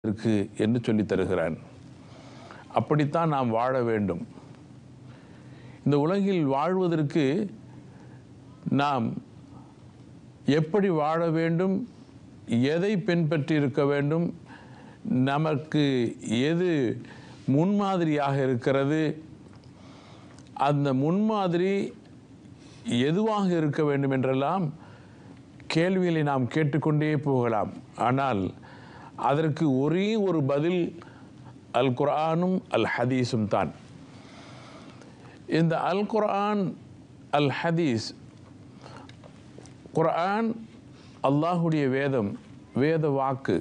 இருக்கு என்று சொல்லித் தருகிறான் அப்படித்தான் நாம் வாழ வேண்டும் இந்த உலகில் வாழ்வதற்கு நாம் எப்படி வாழ வேண்டும் எதை பின்பற்றி இருக்க வேண்டும் நமக்கு எது முன்மாதிரியாக இருக்கிறது அந்த முன்மாதிரி எதுவாக இருக்க வேண்டும் என்றெல்லாம் கேள்விகளை நாம் கேட்டுக்கொண்டே போகலாம் ஆனால் அதற்கு ஒரே ஒரு பதில் அல் குர்ஆனும் அல் ஹதீஸும் தான் இந்த அல் குர்ஆன் அல் ஹதீஸ் குர்ஆன் அல்லாஹுடைய வேதம் வேத வாக்கு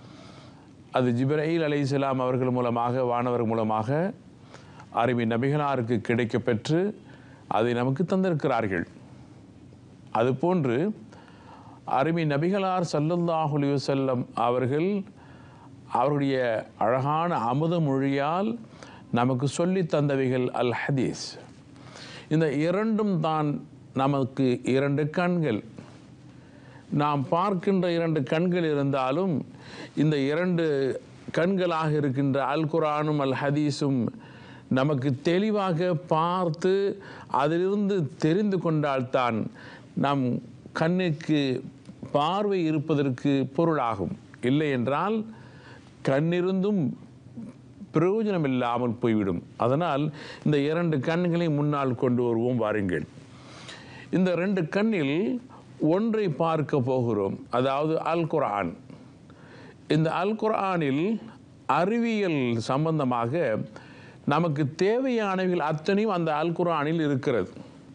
அது ஜிப்ரஹீல் அலைஹிஸ்ஸலாம் அவர்கள் மூலமாக வானவர் மூலமாக அருமை நபிகளாருக்கு கிடைக்கப் பெற்று அதை நமக்கு தந்திருக்கிறார்கள் அதுபோன்று அருமை நபிகளார் சல்லல்லாஹு அலைஹி வஸல்லம் அவர்கள் அவருடைய அழகான அமுத மொழியால் நமக்கு சொல்லி தந்தவைகள் அல் ஹதீஸ் இந்த இரண்டும் தான் நமக்கு இரண்டு கண்கள் நாம் பார்க்கின்ற இரண்டு கண்கள் இருந்தாலும் இந்த இரண்டு கண்களாக இருக்கின்ற அல் குரானும் அல் ஹதீஸும் நமக்கு தெளிவாக பார்த்து அதிலிருந்து தெரிந்து கொண்டால்தான் நம் கண்ணுக்கு பார்வை இருப்பதற்கு பொருளாகும் இல்லை என்றால் கண்ணிருந்தும் பிரயோஜனம் இல்லாமல் போய்விடும் அதனால் இந்த இரண்டு கண்களை முன்னால் கொண்டு வருவோம் வாருங்கள் இந்த ரெண்டு கண்ணில் ஒன்றை பார்க்க போகிறோம் அதாவது அல் குர்ஆன் இந்த அல் குர்ஆனில் அறிவியல் சம்பந்தமாக நமக்கு தேவையானவைகள் அத்தனையும் அந்த அல் குர்ஆனில் இருக்கிறது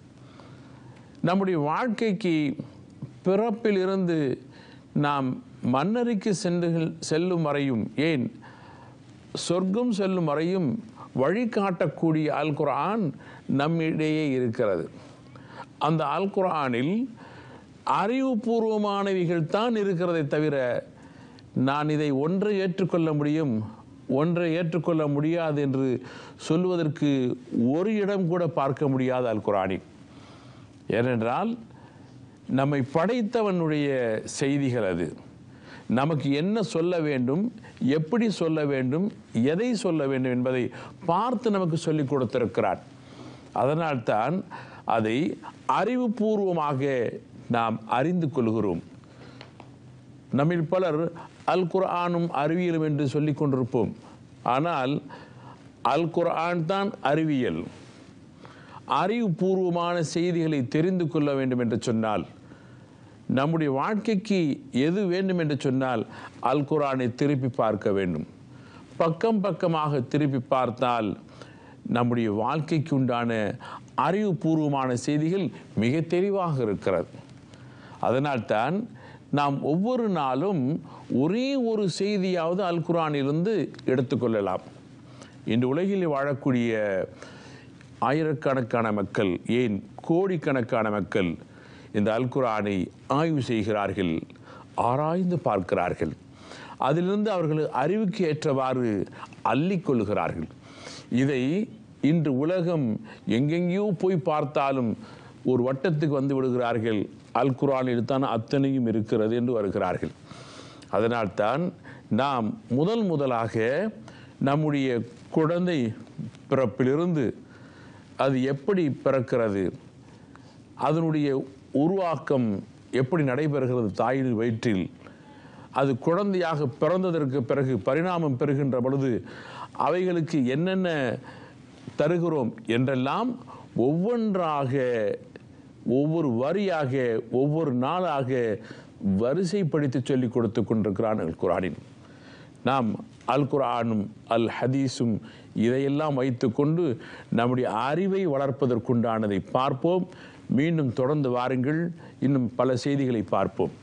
நம்முடைய வாழ்க்கைக்கு பிறப்பிலிருந்து நாம் மன்னருக்கு சென்று செல்லும் வரையும் ஏன் சொர்க்கம் செல்லும் வரையும் வழிகாட்டக்கூடிய அல் குர்ஆன் நம்மிடையே இருக்கிறது அந்த அல் குர்ஆனில் அறிவுபூர்வமானவைகள் தான் இருக்கிறதை தவிர நான் இதை ஒன்றை ஏற்றுக்கொள்ள முடியும் ஒன்றை ஏற்றுக்கொள்ள முடியாது என்று சொல்வதற்கு ஒரு இடம் கூட பார்க்க முடியாது அல் குர்ஆனில் ஏனென்றால் நம்மை படைத்தவனுடைய செய்திகள் அது நமக்கு என்ன சொல்ல வேண்டும் எப்படி சொல்ல வேண்டும் எதை சொல்ல வேண்டும் என்பதை பார்த்து நமக்கு சொல்லிக் கொடுத்திருக்கிறார் அதனால்தான் அதை அறிவுபூர்வமாக நாம் அறிந்து கொள்கிறோம் நம்மில் பலர் அல் குர்ஆனும் அறிவியலும் என்று சொல்லிக் கொண்டிருப்போம் ஆனால் அல் குர்ஆன் தான் அறிவியல் அறிவுபூர்வமான செய்திகளை தெரிந்து கொள்ள வேண்டும் என்று சொன்னால் நம்முடைய வாழ்க்கைக்கு எது வேண்டும் என்று சொன்னால் அல் குர்ஆனை திருப்பி பார்க்க வேண்டும் பக்கம் பக்கமாக திருப்பி பார்த்தால் நம்முடைய வாழ்க்கைக்கு உண்டான அறிவுபூர்வமான செய்திகள் மிக தெளிவாக இருக்கிறது அதனால்தான் நாம் ஒவ்வொரு நாளும் ஒரே ஒரு செய்தியாவது அல் குர்ஆனிலிருந்து எடுத்துக்கொள்ளலாம் இன்று உலகில் வாழக்கூடிய ஆயிரக்கணக்கான மக்கள் ஏன் கோடிக்கணக்கான மக்கள் இந்த அல் குர்ஆனை ஆய்வு செய்கிறார்கள் ஆராய்ந்து பார்க்கிறார்கள் அதிலிருந்து அவர்கள் அறிவுக்கு ஏற்றவாறு அள்ளிக்கொள்கிறார்கள் இதை இன்று உலகம் எங்கெங்கேயோ போய் பார்த்தாலும் ஒரு வட்டத்துக்கு வந்து விடுகிறார்கள் அல் குர்ஆனில் தான் அத்தனையும் இருக்கிறது என்று வருகிறார்கள் அதனால்தான் நாம் முதல் முதலாக நம்முடைய குழந்தை பிறப்பிலிருந்து அது எப்படி பிறக்கிறது அதனுடைய உருவாக்கம் எப்படி நடைபெறுகிறது தாயின் வயிற்றில் அது குழந்தையாக பிறந்ததற்கு பிறகு பரிணாமம் பெறுகின்ற பொழுது அவைகளுக்கு என்னென்ன தருகிறோம் என்றெல்லாம் ஒவ்வொன்றாக ஒவ்வொரு வரியாக ஒவ்வொரு நாளாக வரிசைப்படுத்தி சொல்லிக் கொடுத்து கொண்டிருக்கிறான் அல் குரானின் நாம் அல் குர்ஆனும் அல் ஹதீஸும் இதையெல்லாம் வைத்துக்கொண்டு நம்முடைய அறிவை வளர்ப்பதற்குண்டானதை பார்ப்போம் மீண்டும் தொடர்ந்து வாருங்கள் இன்னும் பல செய்திகளை பார்ப்போம்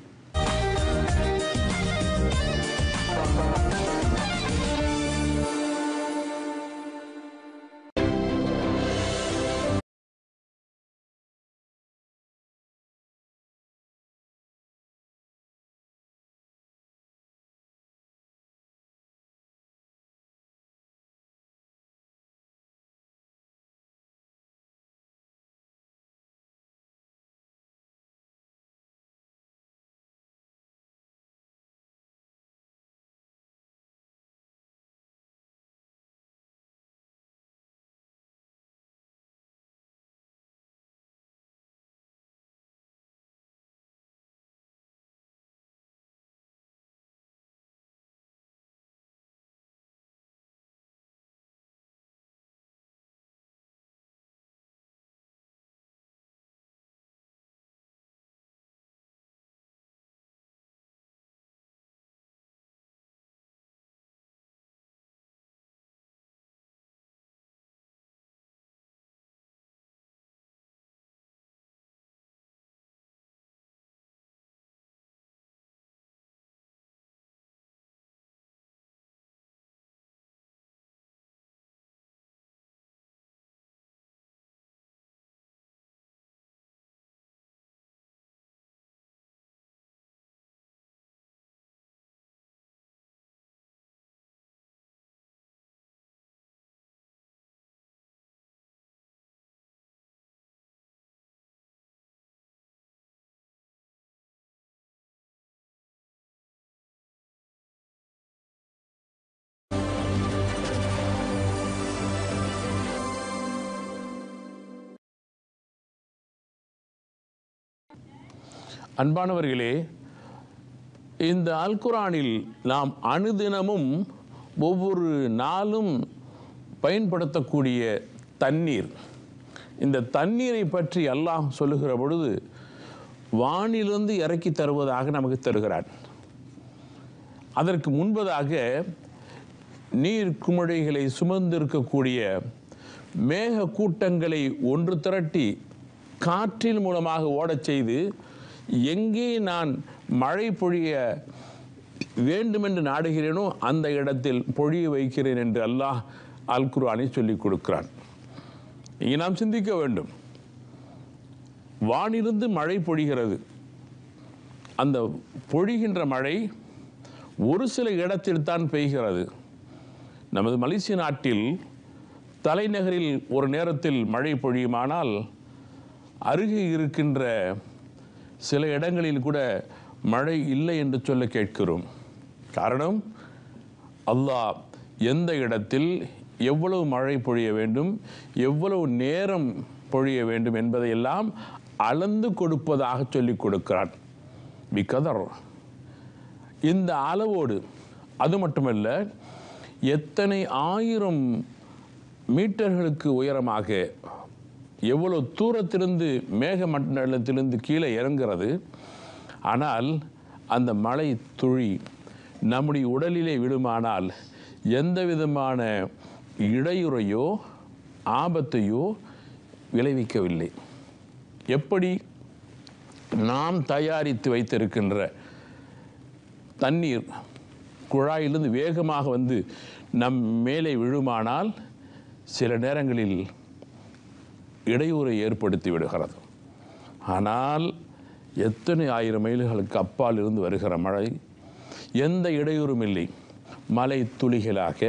அன்பானவர்களே இந்த அல்குரானில் நாம் அனுதினமும் ஒவ்வொரு நாளும் பயன்படுத்தக்கூடிய தண்ணீர் இந்த தண்ணீரை பற்றி அல்லாஹ் சொல்லுகிற பொழுது வானிலிருந்து இறக்கி தருவதாக நமக்கு தருகிறான் அதற்கு முன்பதாக நீர் குமிழைகளை சுமந்திருக்கக்கூடிய மேக கூட்டங்களை ஒன்று திரட்டி காற்றின் மூலமாக ஓடச் செய்து எங்கே நான் மழை பொழிய வேண்டுமென்று நாடுகிறேனோ அந்த இடத்தில் பொழிய வைக்கிறேன் என்று அல்லாஹ் அல் குர்ஆனை சொல்லிக் கொடுக்கிறான் இங்கே நாம் சிந்திக்க வேண்டும் வானிலிருந்து மழை பொழிகிறது அந்த பொழிகின்ற மழை ஒரு சில இடத்தில் தான் பெய்கிறது நமது மலேசிய நாட்டில் தலைநகரில் ஒரு நேரத்தில் மழை பொழியுமானால் அருகே இருக்கின்ற சில இடங்களில் கூட மழை இல்லை என்று சொல்ல கேட்கிறோம் காரணம் அல்லாஹ் எந்த இடத்தில் எவ்வளவு மழை பொழிய வேண்டும் எவ்வளவு நேரம் பொழிய வேண்டும் என்பதையெல்லாம் அளந்து கொடுப்பதாக சொல்லிக் கொடுக்கிறான் பிகதர் இந்த அளவோடு அது மட்டுமல்ல எத்தனை ஆயிரம் மீட்டர்களுக்கு உயரமாக எவ்வளவு தூரத்திலிருந்து மேகமண்டலத்திலிருந்து கீழே இறங்குறது ஆனால் அந்த மழை துளி நம்முடைய உடலிலே விடுமானால் எந்த விதமான இடையூறையோ ஆபத்தையோ விளைவிக்கவில்லை எப்படி நாம் தயாரித்து வைத்திருக்கின்ற தண்ணீர் குழாயிலிருந்து வேகமாக வந்து நம் மேலே விழுமானால் சில நேரங்களில் இடையூறை ஏற்படுத்தி விடுகிறது ஆனால் எத்தனை ஆயிரம் மைல்களுக்கு அப்பால் இருந்து வருகிற மழை எந்த இடையூறும் இல்லை மலை துளிகளாக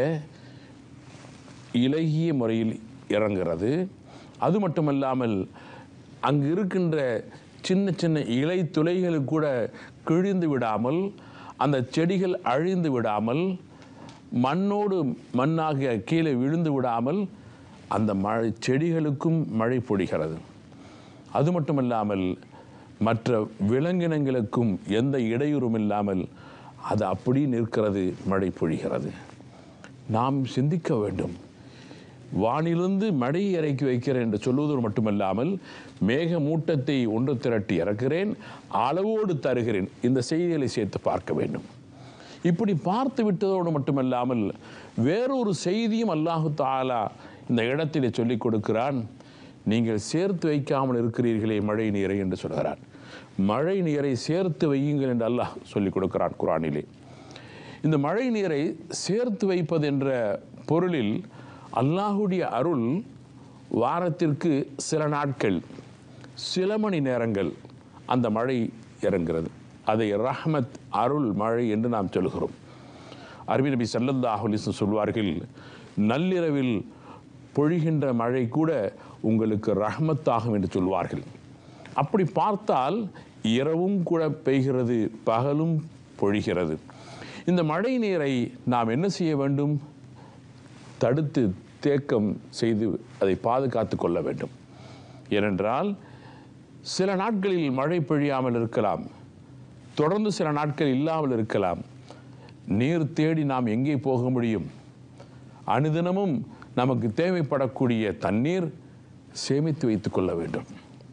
இலகிய முறையில் இறங்குறது அது மட்டுமல்லாமல் அங்கு இருக்கின்ற சின்ன சின்ன இலை துளைகள் கூட கிழிந்து விடாமல் அந்த செடிகள் அழிந்து விடாமல் மண்ணோடு மண்ணாக கீழே விழுந்து விடாமல் அந்த மழை செடிகளுக்கும் மழை பொழிகிறது அது மட்டுமல்லாமல் மற்ற விலங்கினங்களுக்கும் எந்த இடையூறும் இல்லாமல் அது அப்படி நிற்கிறது மழை பொழிகிறது நாம் சிந்திக்க வேண்டும் வானிலிருந்து மழை இறக்கி வைக்கிறேன் என்று சொல்வதோடு மட்டுமல்லாமல் மேக மூட்டத்தை ஒன்று திரட்டி இறக்கிறேன் அளவோடு தருகிறேன் இந்த செய்திகளை சேர்த்து பார்க்க வேண்டும் இப்படி பார்த்து விட்டதோடு மட்டுமல்லாமல் வேறொரு செய்தியும் அல்லாஹு தாலா இந்த இடத்திலே சொல்லிக் கொடுக்கிறான் நீங்கள் சேர்த்து வைக்காமல் இருக்கிறீர்களே மழை நீரை என்று சொல்கிறான் மழை நீரை சேர்த்து வையுங்கள் என்று அல்லாஹ் சொல்லிக் கொடுக்கிறான் குரானிலே இந்த மழை நீரை சேர்த்து வைப்பது என்ற பொருளில் அல்லாஹுடைய அருள் வாரத்திற்கு சில நாட்கள் சில மணி நேரங்கள் அந்த மழை இறங்குகிறது அதை ரஹ்மத் அருள் மழை என்று நாம் சொல்கிறோம் அரபி நபி சல்லல்லாஹு அலைஹி வஸல்லம் சொல்வார்கள் நள்ளிரவில் பொழிகின்ற மழை கூட உங்களுக்கு ரஹ்மத்தாகும் என்று சொல்வார்கள் அப்படி பார்த்தால் இரவும் கூட பெய்கிறது பகலும் பொழிகிறது இந்த மழை நீரை நாம் என்ன செய்ய வேண்டும் தடுத்து தேக்கம் செய்து அதை பாதுகாத்து கொள்ள வேண்டும் ஏனென்றால் சில நாட்களில் மழை பொழியாமல் இருக்கலாம் தொடர்ந்து சில நாட்கள் இல்லாமல் இருக்கலாம் நீர் தேடி நாம் எங்கே போக முடியும் அனுதினமும் நமக்கு தேவைப்படக்கூடிய தண்ணீர் சேமித்து வைத்துக் கொள்ள வேண்டும்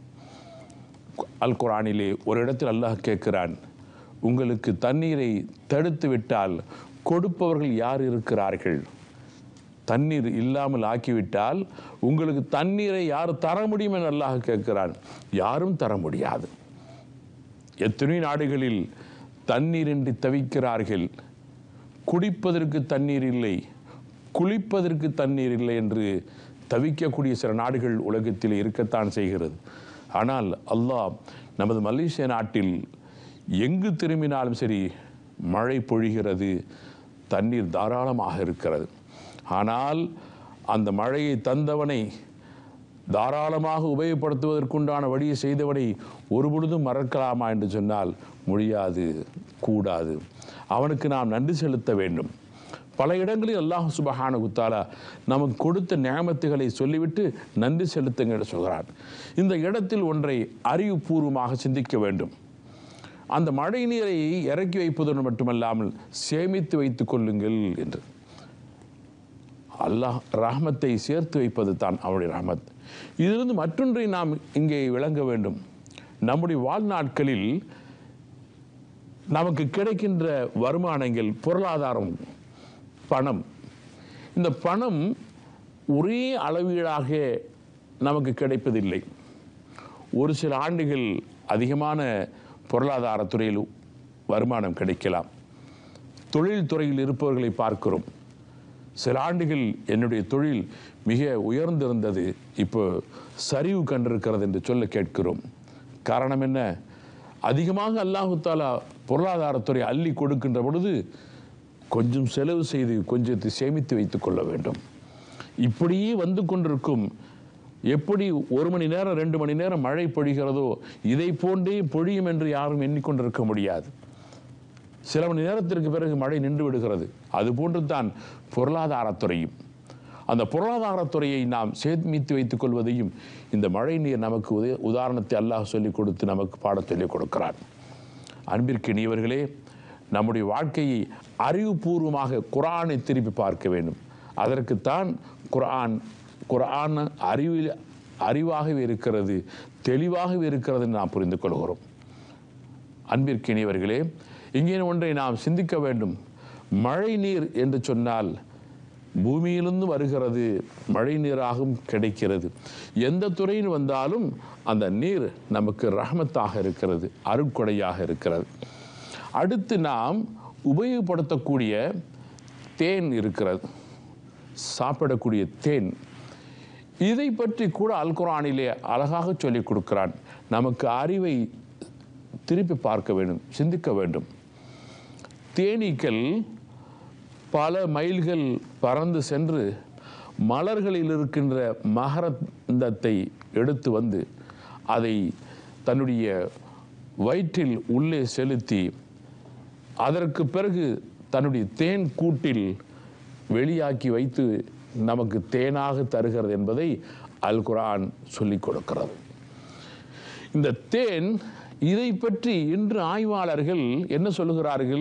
அல் குரானிலே ஒரு இடத்தில் அல்லாஹ் கேட்கிறான் உங்களுக்கு தண்ணீரை தடுத்து விட்டால் கொடுப்பவர்கள் யார் இருக்கிறார்கள் தண்ணீர் இல்லாமல் ஆக்கிவிட்டால் உங்களுக்கு தண்ணீரை யார் தர முடியும் என்று அல்லாஹ் கேட்கிறான் யாரும் தர முடியாது எத்தனை நாடுகளில் தண்ணீரின்றி தவிக்கிறார்கள் குடிப்பதற்கு தண்ணீர் இல்லை குளிப்பதற்கு தண்ணீர் இல்லை என்று தவிக்கக்கூடிய சில நாடுகள் உலகத்தில் இருக்கத்தான் செய்கிறது ஆனால் அல்லாஹ் நமது மலேசிய நாட்டில் எங்கு திரும்பினாலும் சரி மழை பொழிகிறது தண்ணீர் தாராளமாக இருக்கிறது ஆனால் அந்த மழையை தந்தவனை தாராளமாக உபயோகப்படுத்துவதற்குண்டான வழியை செய்தவனை ஒருபொழுதும் மறக்கலாமா என்று சொன்னால் முடியாது கூடாது அவனுக்கு நாம் நன்றி செலுத்த வேண்டும் பல இடங்களில் அல்லாஹ் சுபஹான குத்தாலா நமக்கு கொடுத்த நியமத்துகளை சொல்லிவிட்டு நன்றி செலுத்துங்க என்று சொல்கிறான் இந்த இடத்தில் ஒன்றை அறிவுபூர்வமாக சிந்திக்க வேண்டும் அந்த மழை நீரை இறக்கி வைப்பதோடு மட்டுமல்லாமல் சேமித்து வைத்துக் கொள்ளுங்கள் என்று அல்லாஹ் ரஹ்மத்தை சேர்த்து வைப்பது தான் அவருடைய ரஹ்மத் இதிலிருந்து மற்றொன்றை நாம் இங்கே விளங்க வேண்டும் நம்முடைய வாழ்நாட்களில் நமக்கு கிடைக்கின்ற வருமானங்கள் பொருளாதாரம் பணம் இந்த பணம் ஒரே அளவீடாக நமக்கு கிடைப்பதில்லை ஒரு சில ஆண்டுகள் அதிகமான பொருளாதாரத்துறையில் வருமானம் கிடைக்கலாம் தொழில் துறையில் இருப்பவர்களை பார்க்கிறோம் சில ஆண்டுகள் என்னுடைய தொழில் மிக உயர்ந்திருந்தது இப்போ சரிவு கண்டிருக்கிறது என்று சொல்ல கேட்கிறோம் காரணம் என்ன அதிகமாக அல்லாஹு தாலா பொருளாதாரத்துறை அள்ளி கொடுக்கின்ற பொழுது கொஞ்சம் செலவு செய்து கொஞ்சத்தை சேமித்து வைத்துக் கொள்ள வேண்டும் இப்படியே வந்து கொண்டிருக்கும் எப்படி ஒரு மணி நேரம் ரெண்டு மணி நேரம் மழை பொழிகிறதோ இதை போன்றே பொழியும் என்று யாரும் எண்ணிக்கொண்டிருக்க முடியாது சில மணி நேரத்திற்கு பிறகு மழை நின்று விடுகிறது அதுபோன்று தான் பொருளாதாரத்துறையும் அந்த பொருளாதாரத்துறையை நாம் சேமித்து வைத்துக் கொள்வதையும் இந்த மழை நீர் நமக்கு உதய உதாரணத்தை அல்லாஹ் சொல்லிக் கொடுத்து நமக்கு பாடச் சொல்லிக் கொடுக்கிறான் அன்பிற்கினியவர்களே நம்முடைய வாழ்க்கையை அறிவுபூர்வமாக குரானை திருப்பி பார்க்க வேண்டும் அதற்குத்தான் குரான் குரான் அறிவில் அறிவாகவே இருக்கிறது தெளிவாகவே இருக்கிறது என்று நாம் புரிந்து கொள்கிறோம் அன்பிற்கினியவர்களே இங்கே ஒன்றை நாம் சிந்திக்க வேண்டும் மழை நீர் என்று சொன்னால் பூமியிலிருந்து வருகிறது மழை நீராகவும் கிடைக்கிறது எந்த துறையில் வந்தாலும் அந்த நீர் நமக்கு ரஹமத்தாக இருக்கிறது அருட்கொடையாக இருக்கிறது அடுத்து நாம் உபயோகப்படுத்தக்கூடிய தேன் இருக்கிறது சாப்பிடக்கூடிய தேன் இதை பற்றி கூட அல் குரானிலே அழகாக சொல்லிக் கொடுக்கிறான் நமக்கு அறிவை திருப்பி பார்க்க வேண்டும் சிந்திக்க வேண்டும் தேனீக்கள் பல மைல்கள் பறந்து சென்று மலர்களில் இருக்கின்ற மகரந்தத்தை எடுத்து வந்து அதை தன்னுடைய வயிற்றில் உள்ளே செலுத்தி அதற்கு பிறகு தன்னுடைய தேன் கூட்டில் வெளியாக்கி வைத்து நமக்கு தேனாக தருகிறது என்பதை அல் குரான் சொல்லிக் கொடுக்கிறது இந்த தேன் இதை பற்றி இன்று ஆய்வாளர்கள் என்ன சொல்லுகிறார்கள்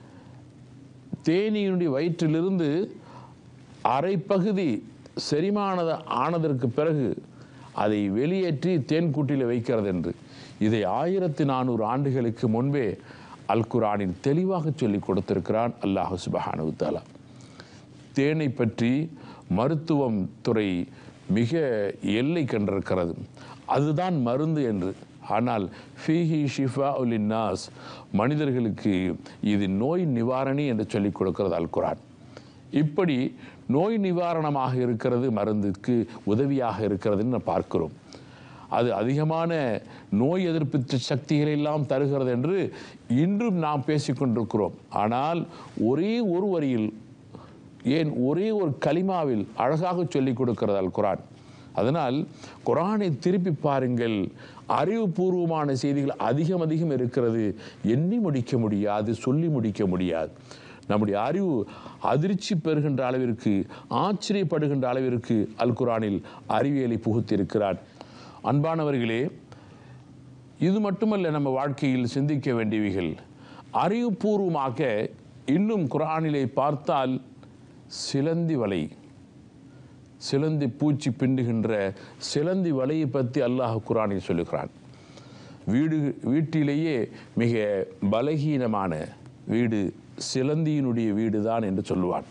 தேனியினுடைய வயிற்றிலிருந்து அரை பகுதி செரிமானத ஆனதற்கு பிறகு அதை வெளியேற்றி தேன்கூட்டில் வைக்கிறது என்று இதை ஆயிரத்தி நானூறு ஆண்டுகளுக்கு முன்பே அல் குரானின் தெளிவாக சொல்லிக் கொடுத்திருக்கிறான் அல்லாஹு சுபஹானு தாலா தேனை பற்றி மருத்துவம் துறை மிக எல்லை கண்டிருக்கிறது அதுதான் மருந்து என்று ஆனால் ஃபீஹி ஷிஃபா உலின்னாஸ் மனிதர்களுக்கு இது நோய் நிவாரணி என்று சொல்லிக் கொடுக்கிறது அல் குரான் இப்படி நோய் நிவாரணமாக இருக்கிறது மருந்துக்கு உதவியாக இருக்கிறதுன்னு நாம் பார்க்கிறோம் அது அதிகமான நோய் எதிர்ப்பு சக்திகளை எல்லாம் தருகிறது என்று இன்றும் நாம் பேசிக்கொண்டிருக்கிறோம் ஆனால் ஒரே ஒரு வரியில் ஏன் ஒரே ஒரு கலிமாவில் அழகாக சொல்லிக் கொடுக்கிறது அல் குரான் அதனால் குரானை திருப்பி பாருங்கள் அறிவுபூர்வமான செய்திகள் அதிகம் அதிகம் இருக்கிறது எண்ணி முடிக்க முடியாது சொல்லி முடிக்க முடியாது நம்முடைய அறிவு அதிர்ச்சி பெறுகின்ற அளவிற்கு ஆச்சரியப்படுகின்ற அளவிற்கு அல் குரானில் அறிவியலை புகுத்தியிருக்கிறார் அன்பானவர்களே இது மட்டுமல்ல நம்ம வாழ்க்கையில் சிந்திக்க வேண்டியவைகள் அறிவுபூர்வமாக இன்னும் குரானிலே பார்த்தால் சிலந்தி வலை சிலந்தி பூச்சி பின்னுகின்ற சிலந்தி வலையை பற்றி அல்லாஹ் குரானில் சொல்லுகிறான் வீடு வீட்டிலேயே மிக பலகீனமான வீடு சிலந்தியினுடைய வீடுதான் என்று சொல்லுவான்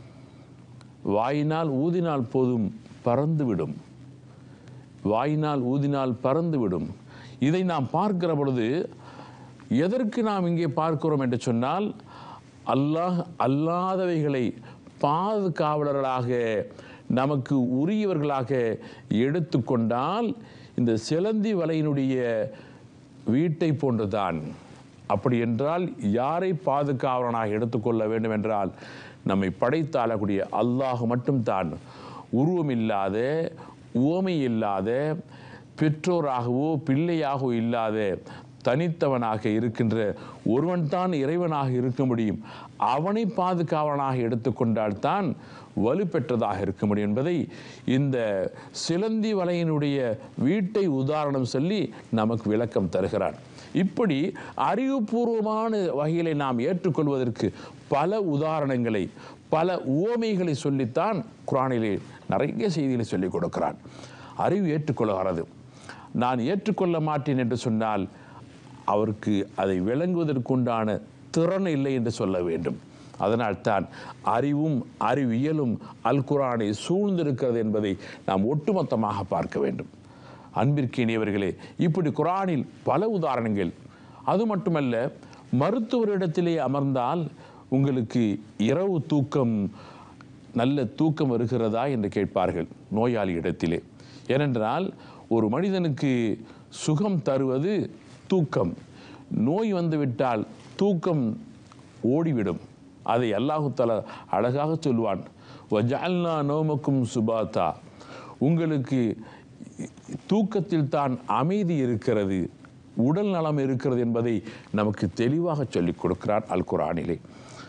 வாயினால் ஊதினால் போதும் பறந்துவிடும் வாயினால் ஊதினால் பறந்துவிடும் இதை நாம் பார்க்கிற பொழுது எதற்கு நாம் இங்கே பார்க்கிறோம் என்று சொன்னால் அல்லாஹ் அல்லாதவைகளை பாதுகாவலர்களாக நமக்கு உரியவர்களாக எடுத்துக்கொண்டால் இந்த சிலந்தி வலையினுடைய வீட்டை போன்றுதான் அப்படி என்றால் யாரை பாதுகாவலனாக எடுத்துக்கொள்ள வேண்டும் என்றால் நம்மை படைத்தாளக்கூடிய அல்லாஹ் மட்டும்தான் உருவமில்லாத உவமை இல்லாத பெற்றோராகவோ பிள்ளையாகவோ இல்லாத தனித்தவனாக இருக்கின்ற ஒருவன்தான் இறைவனாக இருக்க முடியும் அவனை பாதுகாவலனாக எடுத்துக்கொண்டால்தான் வலுப்பெற்றதாக இருக்க முடியும் என்பதை இந்த சிலந்தி வலையினுடைய வீட்டை உதாரணம் சொல்லி நமக்கு விளக்கம் தருகிறான் இப்படி அறிவுபூர்வமான வகையிலே நாம் ஏற்றுக்கொள்வதற்கு பல உதாரணங்களை பல உவமைகளை சொல்லித்தான் குரானிலே நிறைய செய்திகளை சொல்லிக் கொடுக்கிறான் அறிவு ஏற்றுக்கொள்கிறது நான் ஏற்றுக்கொள்ள மாட்டேன் என்று சொன்னால் அவருக்கு அதை விளங்குவதற்குண்டான திறன் இல்லை என்று சொல்ல வேண்டும் அதனால்தான் அறிவும் அறிவியலும் அல் குரானை சூழ்ந்திருக்கிறது என்பதை நாம் ஒட்டுமொத்தமாக பார்க்க வேண்டும் அன்பிற்கினியவர்களே இப்படி குரானில் பல உதாரணங்கள் அது மட்டுமல்ல மருத்துவரிடத்திலே அமர்ந்தால் உங்களுக்கு இரவு தூக்கம் நல்ல தூக்கம் வருகிறதா என்று கேட்பார்கள் நோயாளி இடத்திலே ஏனென்றால் ஒரு மனிதனுக்கு சுகம் தருவது தூக்கம் நோய் வந்துவிட்டால் தூக்கம் ஓடிவிடும் அதை அல்லாஹு தஆலா அழகாக சொல்வான் வஜால்னா நோமக்கும் சுபாத்தா உங்களுக்கு தூக்கத்தில் தான் அமைதி இருக்கிறது உடல் நலம் இருக்கிறது என்பதை நமக்கு தெளிவாக சொல்லிக் கொடுக்கிறார் அல் குரானிலே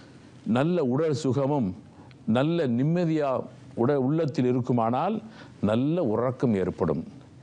நல்ல உடல் சுகமும் நல்ல நிம்மதியா உட உள்ளத்தில் இருக்குமானால் நல்ல உறக்கம் ஏற்படும்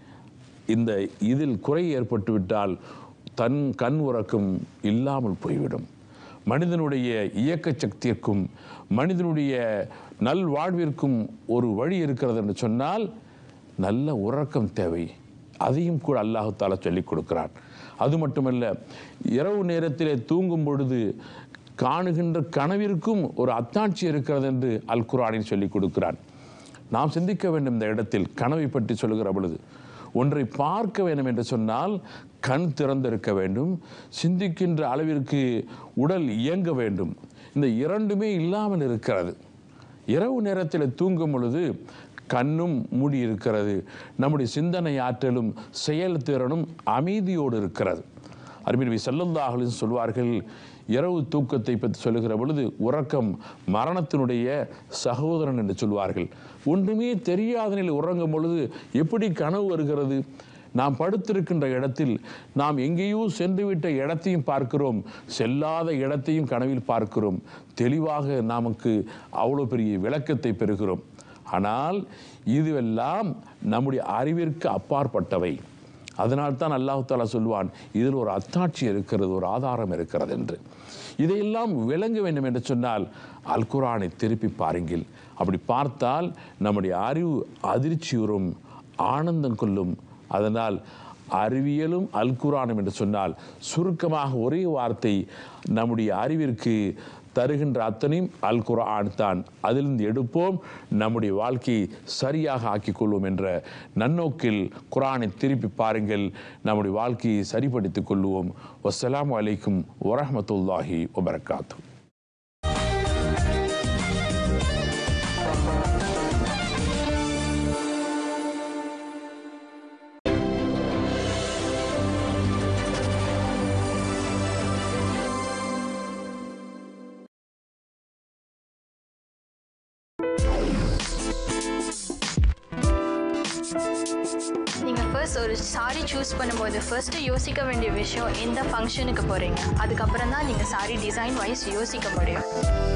இந்த இதில் குறை ஏற்பட்டுவிட்டால் தன் கண் உறக்கம் இல்லாமல் போய்விடும் மனிதனுடைய இயக்க சக்திக்கும் மனிதனுடைய நல்வாழ்விற்கும் ஒரு வழி இருக்கிறது என்று சொன்னால் நல்ல உறக்கம் தேவை அதையும் கூட அல்லாஹு தாலா சொல்லிக் கொடுக்கிறான் அது மட்டுமல்ல இரவு நேரத்திலே தூங்கும் பொழுது காணுகின்ற கனவிற்கும் ஒரு அத்தாட்சி இருக்கிறது என்று அல் குரானில் சொல்லிக் கொடுக்கிறான் நாம் சிந்திக்க வேண்டும் இந்த இடத்தில் கனவை பற்றி சொல்லுகிற பொழுது ஒன்றை பார்க்க வேண்டும் என்று சொன்னால் கண் திறந்திருக்க வேண்டும் சிந்திக்கின்ற அளவிற்கு உடல் இயங்க வேண்டும் இந்த இரண்டுமே இல்லாமல் இருக்கிறது இரவு நேரத்தில் தூங்கும் பொழுது கண்ணும் மூடி இருக்கிறது நம்முடைய சிந்தனை ஆற்றலும் செயல்திறனும் அமைதியோடு இருக்கிறது அருமைநபி ஸல்லல்லாஹு சொல்வார்கள் இரவு தூக்கத்தை பற்றி சொல்லுகிற பொழுது உறக்கம் மரணத்தினுடைய சகோதரன் என்று சொல்வார்கள் ஒன்றுமே தெரியாத நிலையில் உறங்கும் பொழுது எப்படி கனவு வருகிறது நாம் படுத்திருக்கின்ற இடத்தில் நாம் எங்கேயோ சென்றுவிட்ட இடத்தையும் பார்க்கிறோம் செல்லாத இடத்தையும் கனவில் பார்க்கிறோம் தெளிவாக நமக்கு அவ்வளோ பெரிய விளக்கத்தை பெறுகிறோம் ஆனால் இதுவெல்லாம் நம்முடைய அறிவிற்கு அப்பாற்பட்டவை அதனால்தான் அல்லாஹு தாலா சொல்வான் இதில் ஒரு அத்தாட்சி இருக்கிறது ஒரு ஆதாரம் இருக்கிறது என்று இதையெல்லாம் விளங்க வேண்டும் என்று சொன்னால் அல் குரானை திருப்பி பாருங்கள் அப்படி பார்த்தால் நம்முடைய அறிவு அதிர்ச்சியுறும் ஆனந்தம் கொள்ளும் அதனால் அறிவியலும் அல் குரானும் என்று சொன்னால் சுருக்கமாக ஒரே வார்த்தை நம்முடைய அறிவிற்கு தருகின்ற அத்தனையும் அல் குர்ஆன் தான் அதிலிருந்து எடுப்போம் நம்முடைய வாழ்க்கையை சரியாக ஆக்கிக் கொள்வோம் என்ற நன்னோக்கில் குரானை திருப்பி பாருங்கள் நம்முடைய வாழ்க்கையை சரிப்படுத்திக் கொள்வோம் வஸ்ஸலாமு அலைக்கும் வரஹ்மத்துல்லாஹி வபரகாத்து நீங்கள் ஃபர்ஸ்ட் ஒரு சாரி சூஸ் பண்ணும்போது ஃபர்ஸ்ட்டு யோசிக்க வேண்டிய விஷயம் எந்த ஃபங்க்ஷனுக்கு போகிறீங்க அதுக்கப்புறம் தான் நீங்கள் சாரி டிசைன் வைஸ் யோசிக்க முடியும்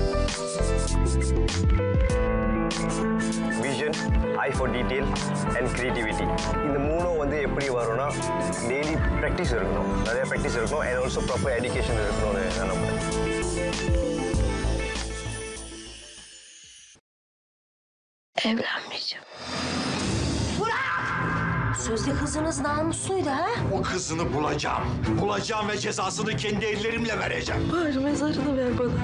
vision eye for detail and creativity இந்த மூணும் வந்து எப்படி வரும்னா டெய்லி ப்ராக்டிஸ் இருக்கணும் நிறைய ப்ராக்டிஸ் இருக்கணும் அண்ட் ஆல்சோ ப்ராப்பர் எஜுகேஷன் இருக்கணும்னு நான் நம்புறேன் Evlenmeyeceğim. Sözde kızınız namusluydu ha? O kızını bulacağım. Bulacağım ve cezasını kendi ellerimle vereceğim. Bari mezarını ver bana.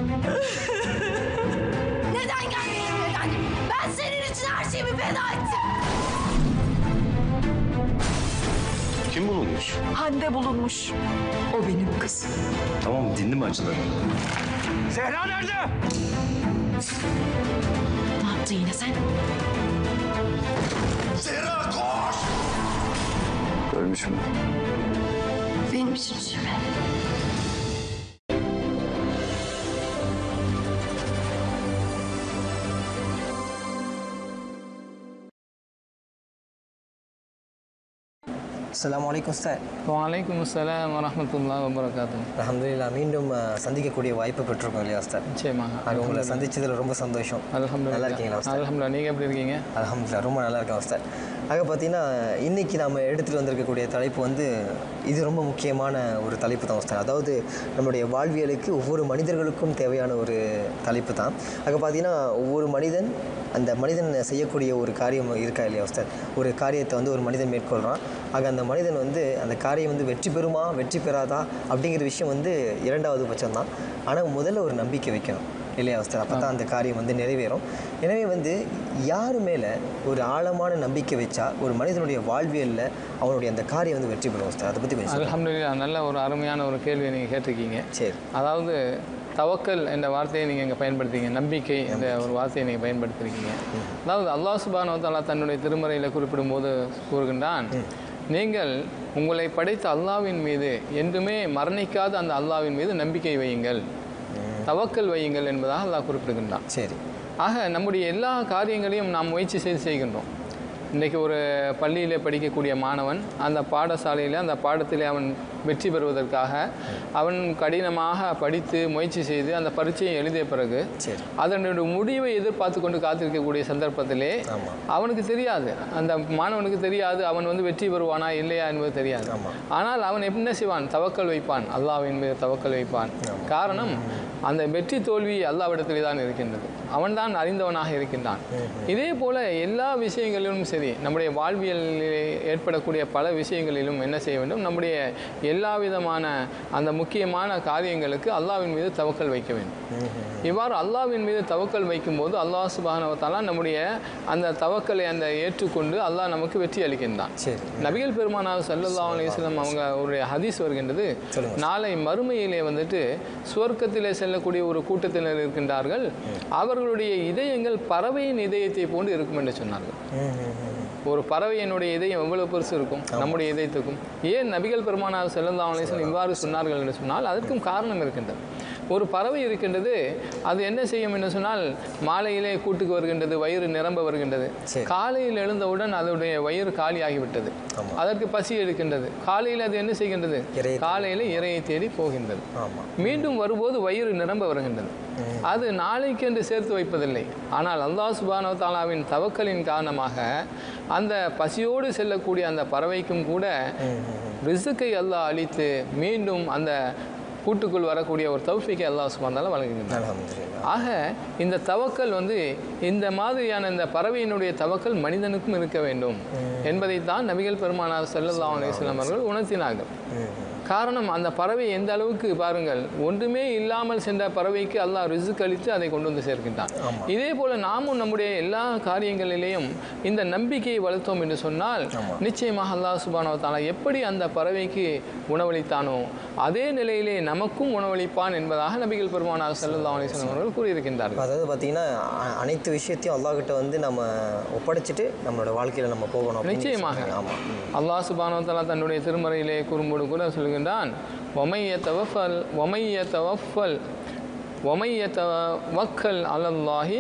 Neden gelmedin neden? Ben senin için her şeyimi feda ettim. Kim bulunmuş? Hande bulunmuş. O benim kızım. Tamam dindim acıları. Zehra nerede? Ne yaptın yine sen? Zehra koş! Ölmüş mü? Benim için üzülme. அஸ்ஸலாமு அலைக்கும் உஸ்தாத் வலைக்கும் அஸ்ஸலாம் வரஹ்மத்துல்லாஹி வபரகாத்துஹு அல்ஹம்துலில்லாஹ் மீண்டும் அஹ், சந்திக்கக்கூடிய வாய்ப்பு பெற்றிருக்கோம் இல்லையா உஸ்தாத் நிச்சயமாக அது உங்களை சந்திச்சதுல ரொம்ப சந்தோஷம் நல்லா இருக்கீங்களா உஸ்தாத் அல்ஹம்துலில்லாஹ் நீங்கள் எப்படி இருக்கீங்க அல்ஹம்துலில்லாஹ் ரொம்ப நல்லா இருக்கேன் உஸ்தாத் ஆக பார்த்தீங்கன்னா இன்னைக்கு நாம் எடுத்துகிட்டு வந்திருக்கக்கூடிய தலைப்பு வந்து இது ரொம்ப முக்கியமான ஒரு தலைப்பு தான் உஸ்தாத் அதாவது நம்மளுடைய வாழ்வியலுக்கு ஒவ்வொரு மனிதர்களுக்கும் தேவையான ஒரு தலைப்பு தான் ஆக பார்த்தீங்கன்னா ஒவ்வொரு மனிதன் அந்த மனிதன் செய்யக்கூடிய ஒரு காரியம் இருக்கா இல்லையா உஸ்தாத் ஒரு காரியத்தை வந்து ஒரு மனிதன் மேற்கொள்கிறான் ஆக அந்த மனிதன் வந்து அந்த காரியம் வந்து வெற்றி பெறுமா வெற்றி பெறாதா அப்படிங்கிற விஷயம் வந்து இரண்டாவது பட்சம் தான் ஆனால் முதல்ல ஒரு நம்பிக்கை வைக்கணும் இல்லையா உஸ்தாத் அப்போ தான் அந்த காரியம் வந்து நிறைவேறும் எனவே வந்து யார் மேலே ஒரு ஆழமான நம்பிக்கை வச்சா ஒரு மனிதனுடைய வாழ்வியலில் அவனுடைய அந்த காரியம் வந்து வெற்றி பெறும் உஸ்தாத் அதை பற்றி கொஞ்சம் சொல்லுங்க. அல்ஹம்துலில்லாஹ் நல்ல ஒரு அருமையான ஒரு கேள்வியை நீங்கள் கேட்டிருக்கீங்க சரி அதாவது தவக்கல் என்ற வார்த்தையை நீங்கள் இங்கே பயன்படுத்திங்க நம்பிக்கை என்ற ஒரு வார்த்தையை நீங்கள் பயன்படுத்திருக்கீங்க அதாவது அல்லாஹ் சுபானோ தாலா தன்னுடைய திருமறையில் குறிப்பிடும்போது கூறுகின்றான் நீங்கள் உங்களை படைத்த அல்லாவின் மீது என்றுமே மரணிக்காத அந்த அல்லாவின் மீது நம்பிக்கை வையுங்கள் தவக்கல் வையுங்கள் என்பதாக அல்லாஹ் குறிப்பிடுகின்றான் சரி ஆக நம்முடைய எல்லா காரியங்களையும் நாம் முயற்சி செய்து செய்கின்றோம் இன்றைக்கி ஒரு பள்ளியில் படிக்கக்கூடிய மாணவன் அந்த பாடசாலையில் அந்த பாடத்திலே அவன் வெற்றி பெறுவதற்காக அவன் கடினமாக படித்து முயற்சி செய்து அந்த பரீட்சையை எழுதிய பிறகு சரி அதனுடைய முடிவை எதிர்பார்த்து கொண்டு காத்திருக்கக்கூடிய சந்தர்ப்பத்திலே ஆமாம் அவனுக்கு தெரியாது அந்த மாணவனுக்கு தெரியாது அவன் வந்து வெற்றி பெறுவானா இல்லையா என்பது தெரியாது ஆமாம். ஆனால் அவன் என்ன செய்வான் தவக்கல் வைப்பான் அல்லாஹ்வின் மீது தவக்கல் வைப்பான் காரணம் அந்த வெற்றி தோல்வி அல்லாவிடத்திலே தான் இருக்கின்றது அவன்தான் அறிந்தவனாக இருக்கின்றான் இதே போல எல்லா விஷயங்களிலும் சரி நம்முடைய வாழ்வியலில் ஏற்படக்கூடிய பல விஷயங்களிலும் என்ன செய்ய வேண்டும் நம்முடைய எல்லா விதமான அந்த முக்கியமான காரியங்களுக்கு அல்லாஹ்வின் மீது தவக்கல் வைக்க வேண்டும் இவ்வாறு அல்லாஹ்வின் மீது தவக்கல் வைக்கும்போது அல்லாஹ் சுபானவத்தாலா நம்முடைய அந்த தவக்கலை அந்த ஏற்றுக்கொண்டு அல்லாஹ் நமக்கு வெற்றி அளிக்கின்றான் சரி நபிகள் பெருமானார் ஸல்லல்லாஹு அலைஹி வஸல்லம் அவங்க ஒரு ஹதீஸ் வருகின்றது சொல்லுங்க. நாளை மறுமையிலே வந்துட்டு சுவர்க்கத்திலே செல்லக்கூடிய ஒரு கூட்டத்தினர் இருக்கின்றார்கள் அவர்களுடைய இதயங்கள் பறவையின் இதயத்தை போன்று இருக்கும் என்று சொன்னார்கள் ஒரு பறவையினுடைய இதயம் எவ்வளவு பெருசு இருக்கும் நம்முடைய இதயத்துக்கும் ஏன் நபிகள் பெருமானார் ஸல்லல்லாஹு அலைஹி வஸல்லம் இவ்வாறு சொன்னார்கள் என்று சொன்னால் அதற்கும் காரணம் இருக்கின்றது ஒரு பறவை இருக்கின்றது அது என்ன செய்யும் என்று சொன்னால் மாலையிலே கூட்டுக்கு வருகின்றது வயிறு நிரம்ப வருகின்றது சரி. காலையில் எழுந்தவுடன் அதனுடைய வயிறு காலியாகிவிட்டது அதற்கு பசி எடுக்கின்றது காலையில் அது என்ன செய்கின்றது இரையை காலையில் இரையை தேடி போகின்றது ஆமாம் மீண்டும் வரும்போது வயிறு நிரம்ப வருகின்றது அது நாளைக்கென்று சேர்த்து வைப்பதில்லை ஆனால் அல்லாஹ் சுபானோ தாலாவின் தவக்கலின் காரணமாக அந்த பசியோடு செல்லக்கூடிய அந்த பறவைக்கும் கூட ரிசுக்கை அல்லாஹ் அளித்து மீண்டும் அந்த கூட்டுக்குள் வரக்கூடிய ஒரு தௌஃபிக்கை அல்லாஹ் சுபான் தாலா வழங்குகின்றான் அல்ஹம்துலில்லாஹ் ஆக இந்த தவக்கல் வந்து இந்த மாதிரியான இந்த பறவையினுடைய தவக்கல் மனிதனுக்கும் இருக்க வேண்டும் என்பதைத்தான் நபிகள் பெருமானார் ஸல்லல்லாஹு அலைஹி வஸல்லம் அவர்கள் உணர்த்தினார்கள் காரணம் அந்த பறவை எந்த அளவுக்கு பாருங்கள் ஒன்றுமே இல்லாமல் சென்ற பறவைக்கு அல்லாஹ் ரிசுக் அளித்து அதை கொண்டு வந்து சேர்க்கின்றான் இதே போல நாமும் நம்முடைய எல்லா காரியங்களிலேயும் இந்த நம்பிக்கையை வளர்த்தோம் என்று சொன்னால் நிச்சயமாக அல்லாஹ் சுபானவ தாலா எப்படி அந்த பறவைக்கு உணவளித்தானோ அதே நிலையிலே நமக்கும் உணவளிப்பான் என்பதாக நபிகள் பெருமானார் ஸல்லல்லாஹு அலைஹி வஸல்லம் அவர்கள் கூறியிருக்கின்றார்கள் அதாவது பார்த்தீங்கன்னா அ- அனைத்து விஷயத்தையும் அல்லாஹ்கிட்ட வந்து நம்ம ஒப்படைச்சிட்டு நம்மளோட வாழ்க்கையில் நம்ம போகணும் அப்படின்னு நிச்சயமாக சொன்னாங்க. ஆமாம் அல்லாஹ் சுபானோ தஆலா தன்னுடைய திருமறையிலே கூறும்போது கூட சொல்கின்றான் ஒமைய தவஃபல் ஒமைய தவஃபல் ஒமைய தவக்கல் அலல்லாஹி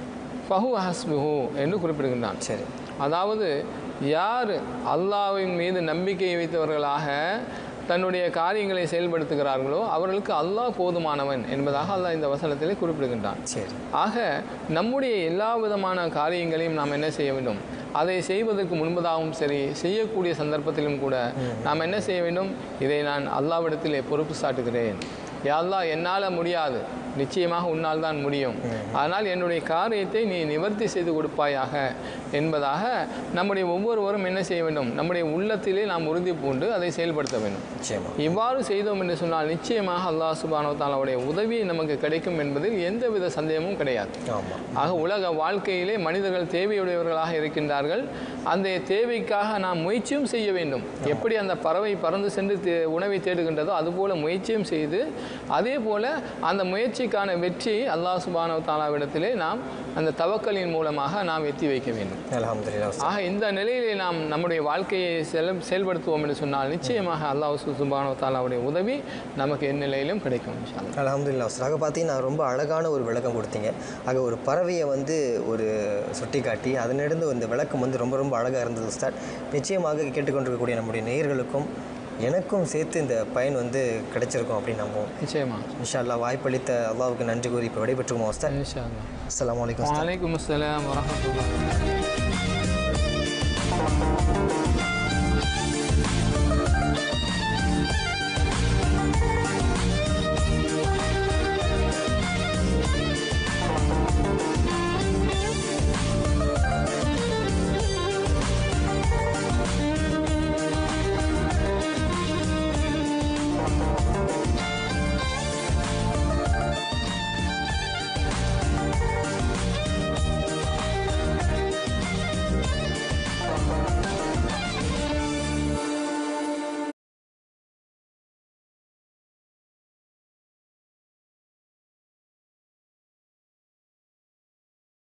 ஃபஹு ஹஸ்புஹு என்று குறிப்பிடுகின்றான் சரி அதாவது யார் அல்லாஹ்வின் மீது நம்பிக்கை வைத்தவர்களாக தன்னுடைய காரியங்களை செயல்படுத்துகிறார்களோ அவர்களுக்கு அல்லாஹ் போதுமானவன் என்பதாக அல்லாஹ் இந்த வசனத்திலே குறிப்பிடுகின்றான் சரி ஆக நம்முடைய எல்லா விதமான காரியங்களையும் நாம் என்ன செய்ய வேண்டும் அதை செய்வதற்கு முன்பதாகவும் சரி செய்யக்கூடிய சந்தர்ப்பத்திலும் கூட நாம் என்ன செய்ய வேண்டும் இதை நான் அல்லாவிடத்திலே பொறுப்பு சாட்டுகிறேன் யா அல்லாஹ் என்னால் முடியாது நிச்சயமாக உன்னால் தான் முடியும் ஆனால் என்னுடைய காரியத்தை நீ நிவர்த்தி செய்து கொடுப்பாயாக என்பதாக நம்முடைய ஒவ்வொருவரும் என்ன செய்ய வேண்டும் நம்முடைய உள்ளத்திலே நாம் உறுதி பூண்டு அதை செயல்படுத்த வேண்டும் நிச்சயமா இவ்வாறு செய்தோம் என்று சொன்னால் நிச்சயமாக அல்லாஹ் சுபானோ தாலாவுடைய உதவி நமக்கு கிடைக்கும் என்பதில் எந்தவித சந்தேகமும் கிடையாது ஆமாம் ஆக உலக வாழ்க்கையிலே மனிதர்கள் தேவையுடையவர்களாக இருக்கின்றார்கள் அந்த தேவைக்காக நாம் முயற்சியும் செய்ய வேண்டும் எப்படி அந்த பறவை பறந்து சென்று தே- உணவை தேடுகின்றதோ அதுபோல முயற்சியும் செய்து அதே போல அந்த முயற்சிக்கான வெற்றி அல்லாஹ் சுபானோ தாலாவிடத்திலே நாம் அந்த தவக்கலின் மூலமாக நாம் எத்தி வைக்க வேண்டும் அல்ஹம்துலில்லாஹ் உஸ்தாத் ஆக இந்த நிலையிலே நாம் நம்முடைய வாழ்க்கையை செல செயல்படுத்துவோம் என்று சொன்னால் நிச்சயமாக அல்லாஹ் சுபானோ தாலாவுடைய உதவி நமக்கு எந்நிலையிலும் கிடைக்கும் இன்ஷா அல்லாஹ். அல்ஹம்துலில்லாஹ் உஸ்தாத் ஆக பார்த்தீங்கன்னா ரொம்ப அழகான ஒரு விளக்கம் கொடுத்தீங்க ஆக ஒரு பறவையை வந்து ஒரு சுட்டி காட்டி அதனிருந்து இந்த விளக்கம் வந்து ரொம்ப ரொம்ப அழகாக இருந்தது உஸ்தாத் நிச்சயமாக கேட்டுக்கொண்டிருக்கக்கூடிய நம்முடைய நேயர்களுக்கும் எனக்கும் சேர்த்து இந்த பயன் வந்து கிடைச்சிருக்கும் அப்படின்னு நம்புவோம் நிச்சயமா இன்ஷா அல்லாஹ் வாய்ப்பளித்த அல்லாஹ்வுக்கு நன்றி கூறி இப்போ விடைபெற்றுவோம் உஸ்தாத் இன்ஷா அல்லாஹ் அஸ்ஸலாமு அலைக்கும் உஸ்தாத். வலைக்கம் அஸ்ஸலாம் வரஹ்மத்துல்லாஹி